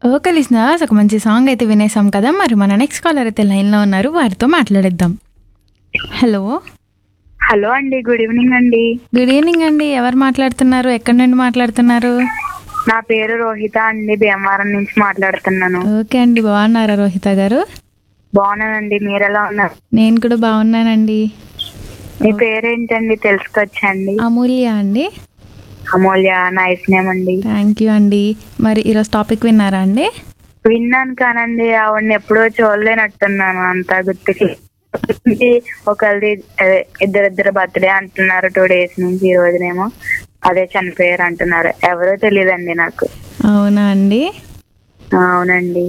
okay listeners ఒక మంచి song అయితే వినేసాం కదా మరి మన నెక్స్ట్ కాలర్ అయితే లైన్లో ఉన్నారు వారితో మాట్లాడేద్దాం హలో హలో అండి గుడ్ ఈవినింగ్ అండి గుడ్ ఈవినింగ్ అండి ఎవరు మాట్లాడుతున్నారు ఎక్కడి నుండి మాట్లాడుతున్నారు నా పేరు రోహిత అండి భీమవరం నుంచి మాట్లాడుతున్నాను ఓకే అండి బాగున్నారా రోహిత గారు బాగున్నానండి మీరు ఎలా ఉన్నారు నేను కూడా బాగున్నానండి మీ పేరేంటండి తెలుసుకోవచ్చండి అమూల్య అండి అమూల్య నైస్ నేమ్ అండి థ్యాంక్ యూ అండి మరి ఈరోజు టాపిక్ విన్నారా అండి విన్నాను కానండి ఆవిడని ఎప్పుడో చూడలేనట్టున్నాను అంత గుర్తుకి ఒకరిది అదే ఇద్దరిద్దరు బర్త్డే అంటున్నారు టూ డేస్ నుంచి ఈ రోజునేమో అదే చనిపోయారు అంటున్నారు ఎవరో తెలియదండి నాకు అవునా అండి అవునండి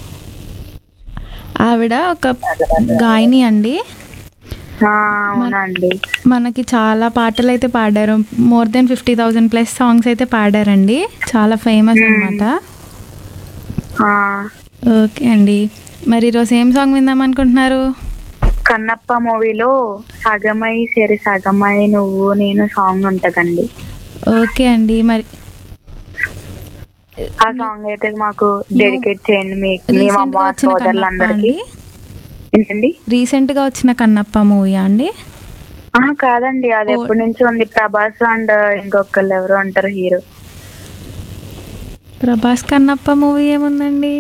ఆవిడ ఒక గాయని అండి ఆ, అవునండి మనకి చాలా పాటలు అయితే పాడారు more then fifty thousand plus songs అయితే పాడారండి చాలా ఫేమస్ అనమాట ఆ, ఓకే అండి మరి ఈరోజు ఏం సాంగ్ విందాం అనుకుంటున్నారు కన్నప్ప మూవీలో సగమై సరి సగమై నువ్వు నేను సాంగ్ ఉంటదండి ఓకే అండి మరి ఆ సాంగ్ అయితే మాకు డెడికేట్ చేయండి మీ మీ రీసెంట్గా అమ్మ వచ్చిన కన్నప్ప సోదరులందరికీ అండి ఏంటండి రీసెంట్గా వచ్చిన కన్నప్ప మూవీ అండి ఆ కాదండి అది ఓ- ఎప్పటి నుంచి ఉంది ప్రభాస్ అండ్ ఇంకొకళ్ళు ఎవరు అంటారు హీరో ప్రభాస్ కన్నప్ప మూవీ ఏముందండి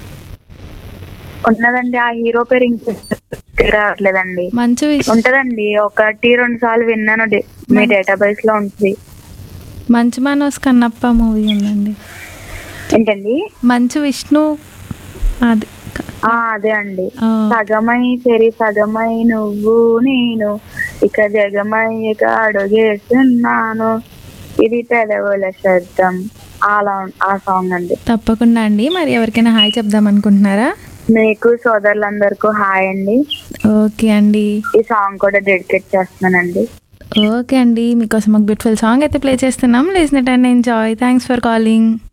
ఉన్నదండి ఆ హీరో పేరు ఇంక రావట్లేదండి మంచు విష్ ఉంటదండి ఒకటి రెండు సార్లు విన్నాను డి- మీ డేటాబేస్ లో ఉంటుంది మంచు మనోజ్ కన్నప్ప మూవీ ఉందండి ఏంటండి మంచు విష్ణు అది ఆ అదే అండి ఆ, సగమై సరి సగమై నువ్వు నేను ఇక జగమై ఇక అడుగేస్తున్నాను ఇది పెదవుల శబ్దం అలా ఆ సాంగ్ అండి తప్పకుండా అండి మరి ఎవరికైనా హాయ్ చెప్దాం అనుకుంటున్నారా మీకు సోదరులందరికీ హాయ్ అండి ఓకే అండి ఈ సాంగ్ కూడా డెడికేట్ చేస్తున్నానండి ఓకే అండి మీకోసం ఒక బ్యూటిఫుల్ సాంగ్ అయితే ప్లే చేస్తున్నాం listen it and enjoy thanks for calling